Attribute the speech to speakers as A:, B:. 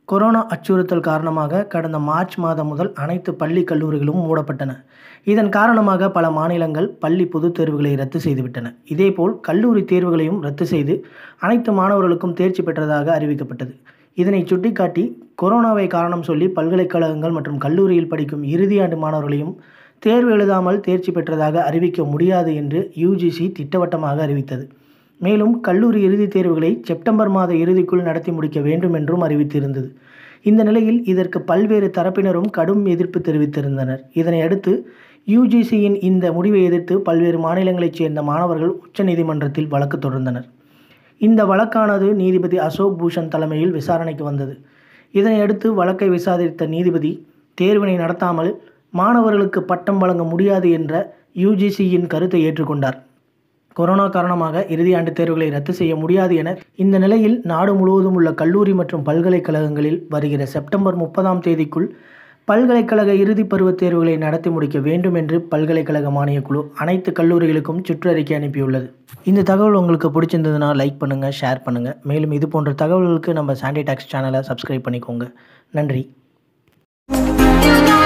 A: corona அச்சுறுத்தல் காரணமாக கடந்த மார்ச் மாதம் முதல் அனைத்து பள்ளி கல்லூரிகளும் மூடப்பட்டன இதன் காரணமாக பல மாநிலங்கள் பள்ளி பொதுத் தேர்வுகளை ரத்து செய்துவிட்டன இதேபோல் கல்லூரி தேர்வுகளையும் ரத்து செய்து அனைத்து மாணவர்களுக்கும் தேர்ச்சி பெற்றதாக அறிவிக்கப்பட்டது இதனை சுட்டிக்காட்டி கொரோனாவை காரணம் சொல்லி பல்கலைக்கழகங்கள் மற்றும் கல்லூரியில் படிக்கும் இறுதியாண்டு மாணவர்களையும் தேர்வு எழுதாமல் தேர்ச்சி பெற்றதாக அறிவிக்க முடியாது என்று யுஜிசி திட்டவட்டமாக அறிவித்தது மேலும் கல்லூரி இறுதித் தேர்வுகளை செப்டம்பர் மாத இறுதிக்குள் நடத்தி முடிக்க வேண்டும் என்றும் அறிவித்திருந்தது இந்த நிலையில் இதற்கு பல்வேறு தரப்பினரும் கடும் எதிர்ப்பு தெரிவித்திருந்தனர் இதனை அடுத்து யுஜிசியின் இந்த முடிவை எதிர்த்து பல்வேறு மாநிலங்களைச் சேர்ந்த மாணவர்கள் உச்சநீதிமன்றத்தில் வழக்கு தொடர்ந்தனர் இந்த வழக்கானது நீதிபதி அசோக் பூஷன் தலைமையில் விசாரணைக்கு வந்தது இதனை அடுத்து வழக்கை விசாரித்த நீதிபதி தேர்வினை நடத்தாமல் மாணவர்களுக்கு பட்டம் வழங்க முடியாது என்ற யுஜிசியின் கருத்தை ஏற்றுக்கொண்டார் கொரோனா காரணமாக இறுதியாண்டு தேர்வுகளை ரத்து செய்ய முடியாது என இந்த நிலையில் நாடு முழுவதும் உள்ள கல்லூரி மற்றும் பல்கலைக்கழகங்களில் வருகிற செப்டம்பர் முப்பதாம் தேதிக்குள் பல்கலைக்கழக இறுதிப் பருவத் தேர்வுகளை நடத்தி முடிக்க வேண்டும் என்று பல்கலைக்கழக மானியக் குழு அனைத்து கல்லூரிகளுக்கும் சுற்றறிக்கை அனுப்பியுள்ளது இந்த தகவல் உங்களுக்கு பிடிச்சிருந்ததுன்னா லைக் பண்ணுங்கள் ஷேர் பண்ணுங்கள் மேலும் இது போன்ற தகவல்களுக்கு நம்ம சாண்டி டாக்ஸ் சேனலை சப்ஸ்கிரைப் பண்ணிக்கோங்க நன்றி